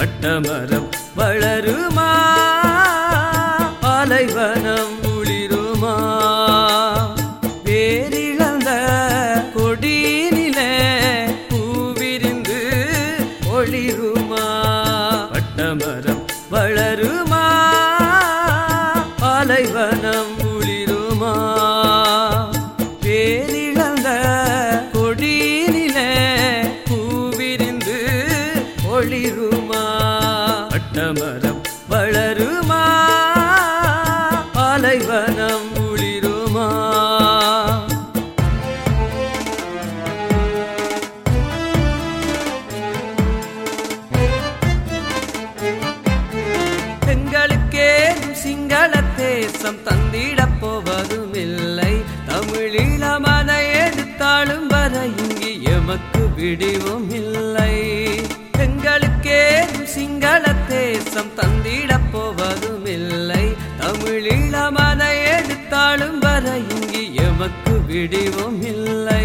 பட்டமரம் வளருமா பாலைவனம் குளிருமா வேரிழந்த கொடியினிலே பூவிரிந்து ஒளிருமா பட்டமரம் வளருமா பாலைவனம் குளிருமா வேரிழந்த கொடியினிலே பூவிரிந்து ஒளிருமா பட்டமரம் வளருமா பாலைவனம் குளிருமா எங்களுக்கேதும் சிங்கள தேசம் தந்திடப் போவதும் இல்லை தமிழீழ மத எடுத்தாலும் வர இங்கு எமக்கு விடிவும் இல்லை எங்களுக்கேதும் சிங்கள தேசம் தந்திடப் போவதும் இல்லை தமிழீழ மத எடுத்தாலும் வர இங்கு எமக்கு விடிவும் இல்லை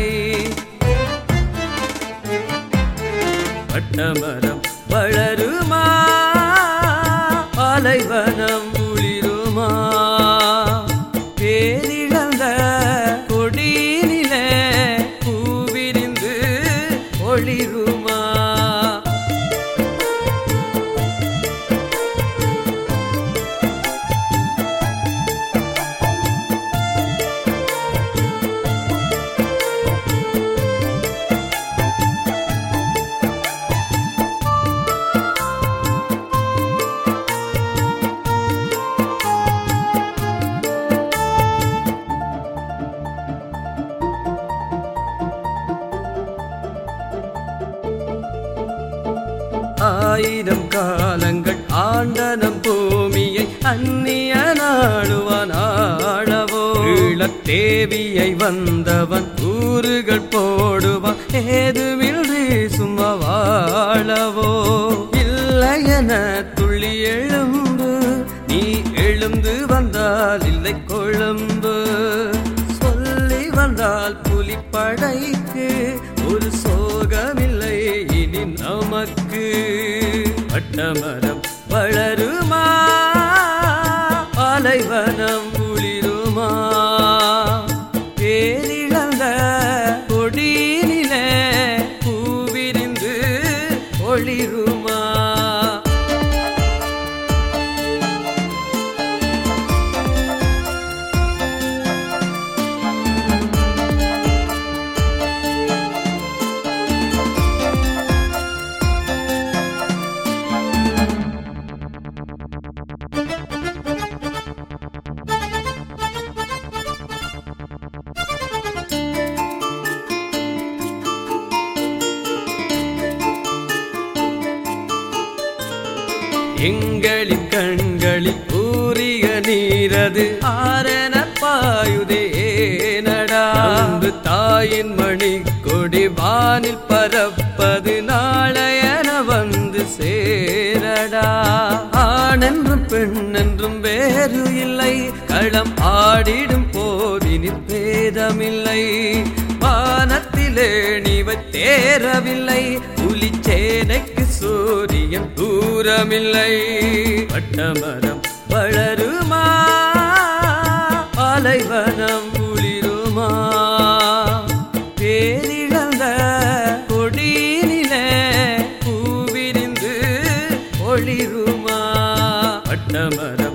பட்டமரம் வளருமா பாலைவனம் குளிருமா பேரிழந்த கொடியினிலே பூவிரிந்து ஒளிருமா ஆயிரம் காலங்கள் ஆண்டனம் பூமியை அந்நிய நாடுவான் ஆளவோ தேவியை வந்தவன் ஊறுகள் போடுவான் ஏதுமின்றி சும்மா வாழவோ இல்லையென துள்ளி எழும்பு நீ எழுந்து வந்தால் இல்லை கொழும்பு சொல்லி வந்தால் புலிப்படைக்கு ஒரு சோகமில்லை இனி நமக்கு பட்டமரம் வளருமா பாலைவனம் குளிருமா பேரிழந்த கொடியினிலே பூவிரிந்து ஒளிருமா எங்களின் கண்களில் ஊறிய நீரது ஆரண பாயுதே ஏனடா அன்பு தாயின் மணி கொடி வானில் பரப்பது நாளையன வந்து சேரடா ஆணென்றும் பெண்ணென்றும் வேறு இல்லை களம் ஆடிடும் போதினில் பேதமில்லை வானத்திலே நீவை தேரவில்லை புலிச்சேனைக்கு சூரியன் தூரமில்லை பட்டமரம் வளருமா பாலைவனம் குளிருமா பேரிழந்த கொடியினிலே பூவிரிந்து ஒளிருமா பட்டமரம்